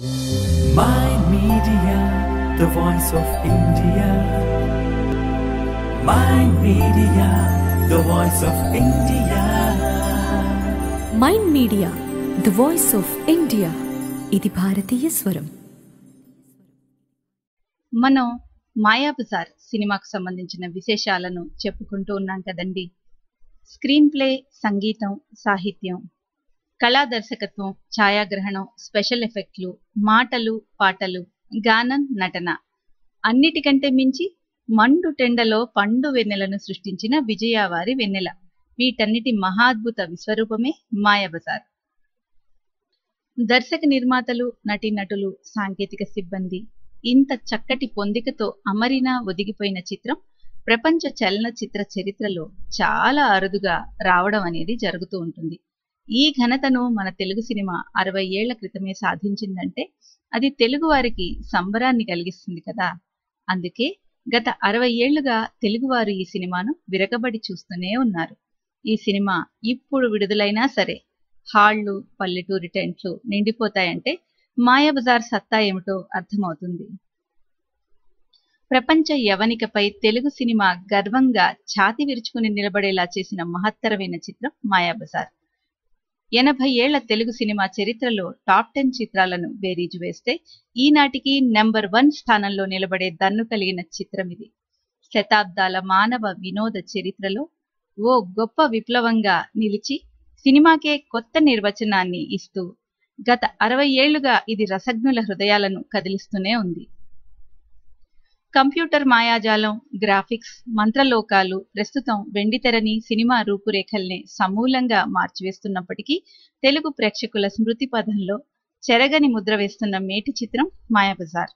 My Media, the voice of India. My Media, the voice of India. Mind media the voice of India ఇది భారతీయ స్వరం మనం మాయాబజార్ సినిమాకు సంబంధించిన విశేషాలను చెప్పుకుంటూ ఉన్నాం కదండి స్క్రీన్ ప్లే సంగీతం సాహిత్యం కళా దర్శకత్వం ఛాయాగ్రహణం స్పెషల్ ఎఫెక్ట్లు మాటలు పాటలు గానం నటన అన్నిటికంటే మించి మండు టెండలో పండు వెన్నెలను సృష్టించిన విజయవారి వెన్నెల వీటన్నిటి మహాద్భుత విశ్వరూపమే మాయాబజార్ దర్శక నిర్మాతలు నటీనటులు సాంకేతిక సిబ్బంది ఇంత చక్కటి పొందికతో అమరినా ఒదిగిపోయిన చిత్రం ప్రపంచ చలనచిత్ర చరిత్రలో చాలా అరుదుగా రావడం అనేది జరుగుతూ ఉంటుంది ఈ ఘనతను మన తెలుగు సినిమా అరవై ఏళ్ల క్రితమే సాధించిందంటే అది తెలుగు వారికి సంబరాన్ని కలిగిస్తుంది కదా అందుకే గత అరవై ఏళ్లుగా తెలుగువారు ఈ సినిమాను విరగబడి చూస్తూనే ఉన్నారు ఈ సినిమా ఇప్పుడు విడుదలైనా సరే హాళ్లు పల్లెటూరి టెంట్లు నిండిపోతాయంటే మాయాబజార్ సత్తా ఏమిటో అర్థమవుతుంది ప్రపంచ యవనికపై తెలుగు సినిమా గర్వంగా ఛాతి విరుచుకుని నిలబడేలా చేసిన మహత్తరమైన చిత్రం మాయాబజార్ ఎనభై ఏళ్ల తెలుగు సినిమా చరిత్రలో టాప్ టెన్ చిత్రాలను బేరీజు వేస్తే ఈనాటికి నెంబర్ వన్ స్థానంలో నిలబడే దన్ను కలిగిన చిత్రం ఇది శతాబ్దాల మానవ వినోద చరిత్రలో ఓ గొప్ప విప్లవంగా నిలిచి సినిమాకే కొత్త నిర్వచనాన్ని ఇస్తూ గత అరవై ఏళ్లుగా ఇది రసజ్ఞుల హృదయాలను కదిలిస్తూనే ఉంది కంప్యూటర్ మాయాజాలం గ్రాఫిక్స్ మంత్రలోకాలు ప్రస్తుతం వెండితెరని సినిమా రూపురేఖల్ని సమూలంగా మార్చివేస్తున్నప్పటికీ తెలుగు ప్రేక్షకుల స్మృతి పథంలో చెరగని ముద్ర వేస్తున్న మేటి చిత్రం మాయాబజార్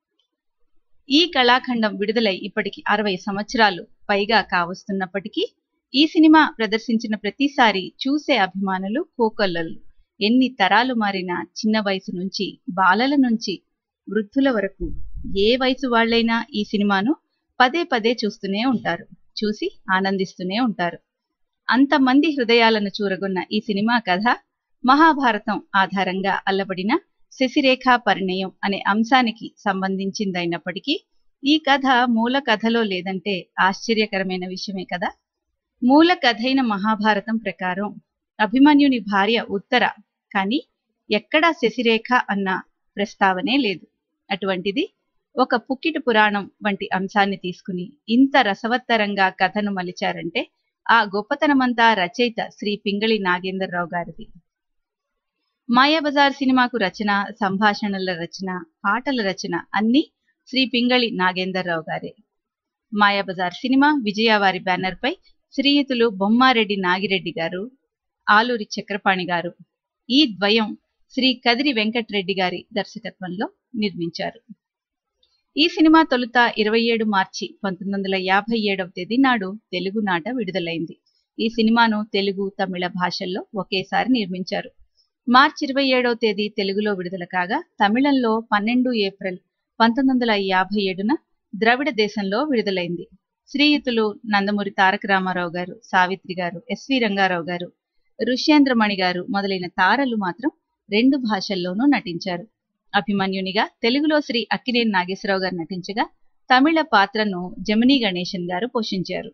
ఈ కళాఖండం విడుదలై ఇప్పటికి అరవై సంవత్సరాలు పైగా కావస్తున్నప్పటికీ ఈ సినిమా ప్రదర్శించిన ప్రతిసారి చూసే అభిమానులు కోకొల్లలు ఎన్ని తరాలు మారినా చిన్న వయసు నుంచి బాలల నుంచి వృద్ధుల వరకు ఏ వయసు వాళ్ళైనా ఈ సినిమాను పదే పదే చూస్తూనే ఉంటారు చూసి ఆనందిస్తూనే ఉంటారు అంతమంది హృదయాలను చూరగొన్న ఈ సినిమా కథ మహాభారతం ఆధారంగా అల్లబడిన శశిరేఖ పరిణయం అనే అంశానికి సంబంధించిందైనప్పటికీ ఈ కథ మూల కథలో లేదంటే ఆశ్చర్యకరమైన విషయమే కదా మూల కథైన మహాభారతం ప్రకారం అభిమన్యుని భార్య ఉత్తర కానీ ఎక్కడా శశిరేఖ అన్న ప్రస్తావనే లేదు అటువంటిది ఒక పుక్కిటి పురాణం వంటి అంశాన్ని తీసుకుని ఇంత రసవత్తరంగా కథను మలిచారంటే ఆ గొప్పతనమంతా రచయిత శ్రీ పింగళి నాగేంద్రరావు గారిది మాయాబజార్ సినిమాకు రచన సంభాషణల రచన పాటల రచన అన్నీ శ్రీ పింగళి నాగేందర్రావు గారే మాయాబజార్ సినిమా విజయవారి బ్యానర్ పై శ్రీయుతులు బొమ్మారెడ్డి నాగిరెడ్డి గారు ఆలూరి చక్రపాణి గారు ఈ ద్వయం శ్రీ కదిరి వెంకట్రెడ్డి గారి దర్శకత్వంలో నిర్మించారు ఈ సినిమా తొలుత ఇరవై ఏడు మార్చి పంతొమ్మిది వందల యాభై ఏడవ తేదీ నాడు తెలుగు నాట విడుదలైంది ఈ సినిమాను తెలుగు తమిళ భాషల్లో ఒకేసారి నిర్మించారు మార్చి ఇరవై ఏడవ తేదీ తెలుగులో విడుదల కాగా తమిళంలో పన్నెండు ఏప్రిల్ పంతొమ్మిది వందల యాభై ఏడున ద్రవిడ దేశంలో విడుదలైంది శ్రీయుతులు నందమూరి తారక రామారావు గారు సావిత్రి గారు ఎస్వి రంగారావు గారు ఋష్యేంద్రమణి గారు మొదలైన తారలు మాత్రం రెండు భాషల్లోనూ నటించారు అభిమన్యునిగా తెలుగులో శ్రీ అక్కినేని నాగేశ్వరరావు గారు నటించగా తమిళ పాత్రను జమినీ గణేశన్ గారు పోషించారు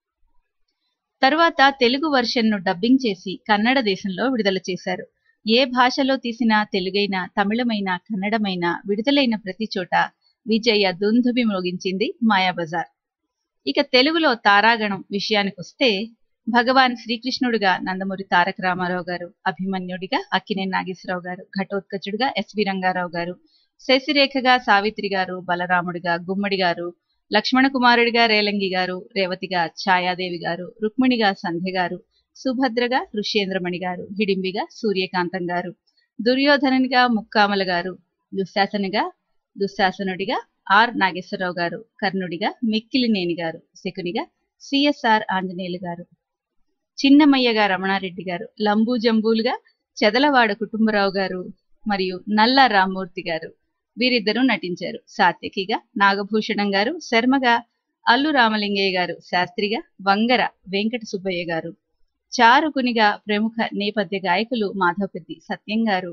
తరువాత తెలుగు వర్షన్ను డబ్బింగ్ చేసి కన్నడ దేశంలో విడుదల చేశారు ఏ భాషలో తీసినా తెలుగైనా తమిళమైన కన్నడమైన విడుదలైన ప్రతి చోట విజయ దుందుబి మోగించింది మాయాబజార్ ఇక తెలుగులో తారాగణం విషయానికొస్తే భగవాన్ శ్రీకృష్ణుడిగా నందమూరి తారక రామారావు గారు అభిమన్యుడిగా అక్కినేని నాగేశ్వరరావు గారు ఘటోత్కచుడిగా ఎస్వి రంగారావు గారు శశిరేఖగా సావిత్రి గారు బలరాముడిగా గుమ్మడి గారు లక్ష్మణ కుమారుడిగా రేలంగి గారు రేవతిగా ఛాయాదేవి గారు రుక్మిణిగా సంధ్య గారు సుభద్రగా ఋష్యేంద్రమణి గారు హిడింబిగా సూర్యకాంతం గారు దుర్యోధనునిగా ముక్కామల గారు దుశ్శాసనిగా దుశ్శాసనుడిగా ఆర్ నాగేశ్వరరావు గారు కర్ణుడిగా మిక్కిలినేని గారు శకునిగా సిఎస్ఆర్ ఆంజనేయులు గారు చిన్నమయ్యగా రమణారెడ్డి గారు లంబూ జంబూలుగా చెదలవాడ కుటుంబరావు గారు మరియు నల్ల రామ్మూర్తి గారు వీరిద్దరూ నటించారు సాత్యకిగా నాగభూషణం గారు శర్మగా అల్లు రామలింగయ్య గారు శాస్త్రిగా వంగర వెంకట సుబ్బయ్య గారు చారుకునిగా ప్రముఖ నేపథ్య గాయకులు మాధవపెద్ది సత్యం గారు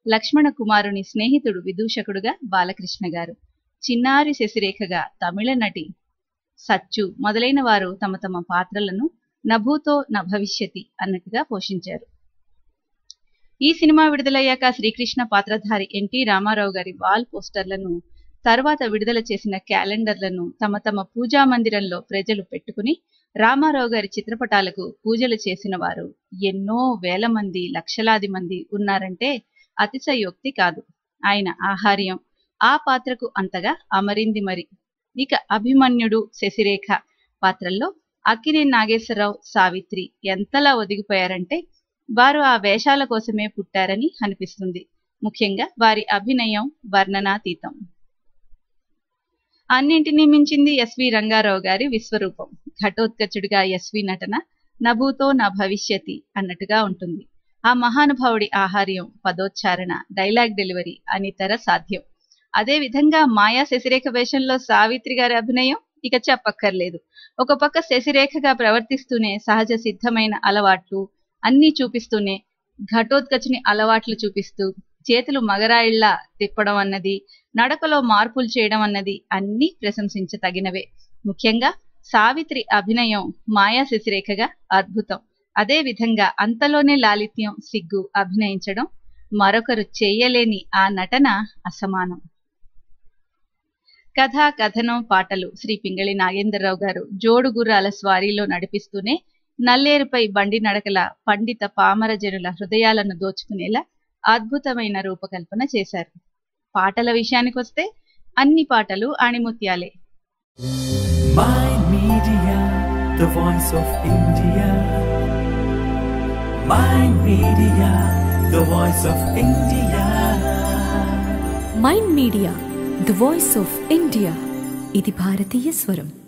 లక్ష్మణ కుమారుని స్నేహితుడు విదూషకుడుగా బాలకృష్ణ గారు చిన్నారి శశిరేఖగా తమిళ నటి సచ్చు మొదలైన వారు తమ తమ పాత్రలను నభూతో న భవిష్యతి అన్నట్టుగా పోషించారు ఈ సినిమా విడుదలయ్యాక శ్రీకృష్ణ పాత్రధారి ఎన్టీ రామారావు గారి వాల్ పోస్టర్లను తర్వాత విడుదల చేసిన క్యాలెండర్లను తమ తమ పూజా మందిరంలో ప్రజలు పెట్టుకుని రామారావు గారి చిత్రపటాలకు పూజలు చేసిన వారు ఎన్నో వేల మంది లక్షలాది మంది ఉన్నారంటే అతిశయోక్తి కాదు ఆయన ఆహార్యం ఆ పాత్రకు అంతగా అమరింది మరి ఇక అభిమన్యుడు శశిరేఖ పాత్రల్లో అక్కినే నాగేశ్వరరావు సావిత్రి ఎంతలా ఒదిగిపోయారంటే వారు ఆ వేషాల కోసమే పుట్టారని అనిపిస్తుంది ముఖ్యంగా వారి అభినయం వర్ణనాతీతం అన్నింటినీ మించింది ఎస్వి రంగారావు గారి విశ్వరూపం ఘటోత్కచుడిగా ఎస్వి నటన నభూతో నా భవిష్యతి అన్నట్టుగా ఉంటుంది ఆ మహానుభావుడి ఆహార్యం పదోచ్చారణ డైలాగ్ డెలివరీ అనితర సాధ్యం అదే విధంగా మాయా శశిరేఖ వేషంలో సావిత్రి గారి అభినయం ఇక చెప్పక్కర్లేదు ఒక పక్క శశిరేఖగా ప్రవర్తిస్తూనే సహజ సిద్ధమైన అలవాట్లు అన్నీ చూపిస్తూనే ఘటోత్కచుని అలవాట్లు చూపిస్తూ చేతులు మగరాయిళ్ల తిప్పడం అన్నది నడకలో మార్పులు చేయడం అన్నది అన్నీ ప్రశంసించతగినవే ముఖ్యంగా సావిత్రి అభినయం మాయా శశిరేఖగా అద్భుతం అదే విధంగా అంతలోనే లాలిత్యం సిగ్గు అభినయించడం మరొకరు చేయలేని ఆ నటన అసమానం కథ కథనం పాటలు శ్రీ పింగళి నాగేంద్రరావు గారు జోడు గుర్రాల స్వారీలో నడిపిస్తూనే నల్లేరుపై బండి నడకల పండిత పామర జనుల హృదయాలను దోచుకునేలా అద్భుతమైన రూపకల్పన చేశారు పాటల విషయానికొస్తే అన్ని పాటలు ఆణిముత్యాలే Mind Media, the voice of India. Mind Media, the voice of India. Mind media the voice of India ఇది భారతీయ స్వరం